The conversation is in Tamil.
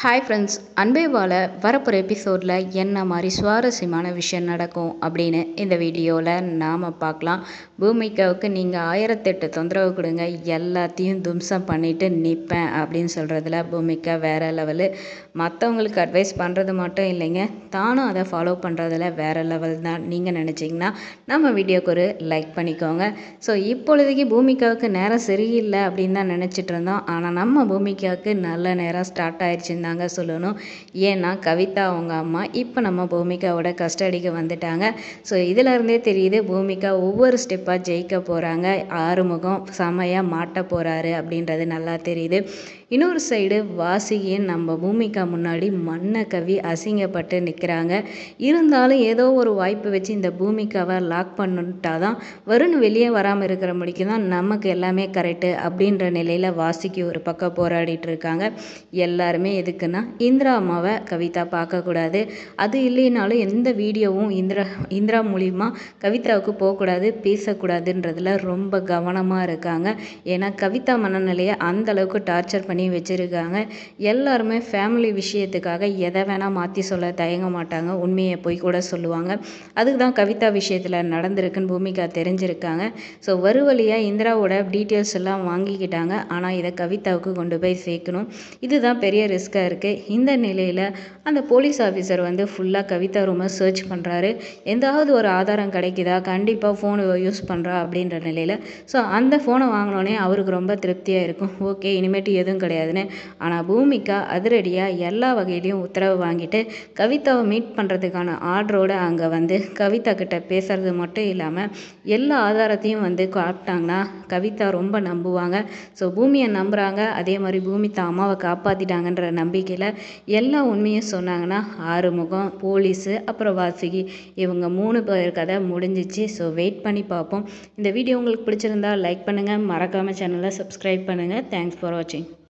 ஹாய் ஃப்ரெண்ட்ஸ் அன்பே வாழ வரப்போகிற எபிசோடில் என்ன மாதிரி சுவாரஸ்யமான விஷயம் நடக்கும் அப்படின்னு இந்த வீடியோவில் நாம் பார்க்கலாம் பூமிகாவுக்கு நீங்கள் ஆயிரத்தெட்டு தொந்தரவு கொடுங்க எல்லாத்தையும் தும்சம் பண்ணிவிட்டு நிற்பேன் அப்படின்னு சொல்கிறதுல பூமிகா வேறு லெவலு மற்றவங்களுக்கு அட்வைஸ் பண்ணுறது மட்டும் இல்லைங்க தானும் அதை ஃபாலோ பண்ணுறதுல வேறு லெவல் தான் நீங்கள் நினச்சிங்கன்னா நம்ம வீடியோக்கு ஒரு லைக் பண்ணிக்கோங்க ஸோ இப்பொழுதைக்கு பூமிகாவுக்கு நேரம் சரியில்லை அப்படின்னு தான் நினச்சிட்டு இருந்தோம் ஆனால் நம்ம பூமிகாவுக்கு நல்ல நேரம் ஸ்டார்ட் ஆயிடுச்சுன்னு தாங்க சொல்லணும் ஏன்னா கவிதா அவங்க அம்மா இப்போ நம்ம பூமிகாவோட கஸ்டடிக்கு வந்துட்டாங்க ஸோ இதிலருந்தே தெரியுது பூமிகா ஒவ்வொரு ஸ்டெப்பாக ஜெயிக்க போகிறாங்க ஆறுமுகம் செமையாக மாட்ட போகிறாரு அப்படின்றது நல்லா தெரியுது இன்னொரு சைடு வாசியின் நம்ம பூமிகா முன்னாடி மண்ணை கவி அசிங்கப்பட்டு நிற்கிறாங்க இருந்தாலும் ஏதோ ஒரு வாய்ப்பு வச்சு இந்த பூமிகாவை லாக் பண்ணிட்டா தான் வருண் வெளியே வராமல் இருக்கிற முடிக்கு தான் நமக்கு எல்லாமே கரெக்டு அப்படின்ற நிலையில் வாசிக்கு ஒரு பக்கம் போராடிட்டு இருக்காங்க எல்லாருமே எதுக்குன்னா இந்திரா அம்மாவை கவிதா பார்க்கக்கூடாது அது இல்லைனாலும் எந்த வீடியோவும் இந்திரா இந்திரா மூலிமா கவிதாவுக்கு போகக்கூடாது பேசக்கூடாதுன்றதுல ரொம்ப கவனமாக இருக்காங்க ஏன்னா கவிதா மனநிலையை அந்த அளவுக்கு டார்ச்சர் பண்ணி வச்சுருக்காங்க எல்லாருமே ஃபேமிலி விஷயத்துக்காக எதை வேணால் மாற்றி சொல்ல தயங்க மாட்டாங்க உண்மையை போய் கூட சொல்லுவாங்க அதுக்கு தான் கவிதா விஷயத்தில் நடந்திருக்குன்னு பூமிகா தெரிஞ்சிருக்காங்க ஸோ வறுவழியாக இந்திராவோட டீட்டெயில்ஸ் எல்லாம் வாங்கிக்கிட்டாங்க ஆனால் இதை கவிதாவுக்கு கொண்டு போய் சேர்க்கணும் இதுதான் பெரிய ரிஸ்க்காக இருக்குது இந்த நிலையில் அந்த போலீஸ் ஆஃபீஸர் வந்து ஃபுல்லாக கவிதா ரூமை சர்ச் பண்ணுறாரு எந்தாவது ஒரு ஆதாரம் கிடைக்குதா கண்டிப்பாக ஃபோனை யூஸ் பண்ணுறா அப்படின்ற நிலையில் ஸோ அந்த ஃபோனை வாங்கினோடனே அவருக்கு ரொம்ப திருப்தியாக இருக்கும் ஓகே இனிமேட்டு எதுவும் கிடையாதுன்னு ஆனால் பூமிகா அதிரடியாக எல்லா வகையிலையும் உத்தரவு வாங்கிட்டு கவிதாவை மீட் பண்ணுறதுக்கான ஆர்டரோடு அங்கே வந்து கவிதா கிட்ட பேசுறது மட்டும் இல்லாமல் எல்லா ஆதாரத்தையும் வந்து காப்பிட்டாங்கன்னா கவிதா ரொம்ப நம்புவாங்க ஸோ பூமியை நம்புகிறாங்க அதே மாதிரி பூமி தான் அம்மாவை காப்பாற்றிட்டாங்கன்ற நம்பிக்கையில் எல்லா உண்மையும் சொன்னாங்கன்னா ஆறுமுகம் போலீஸு அப்புறம் வாசுகி இவங்க மூணு பேர் கதை முடிஞ்சிச்சு ஸோ வெயிட் பண்ணி பார்ப்போம் இந்த வீடியோ உங்களுக்கு பிடிச்சிருந்தா லைக் பண்ணுங்கள் மறக்காமல் சேனலை சப்ஸ்கிரைப் பண்ணுங்கள் தேங்க்ஸ் ஃபார் வாட்சிங்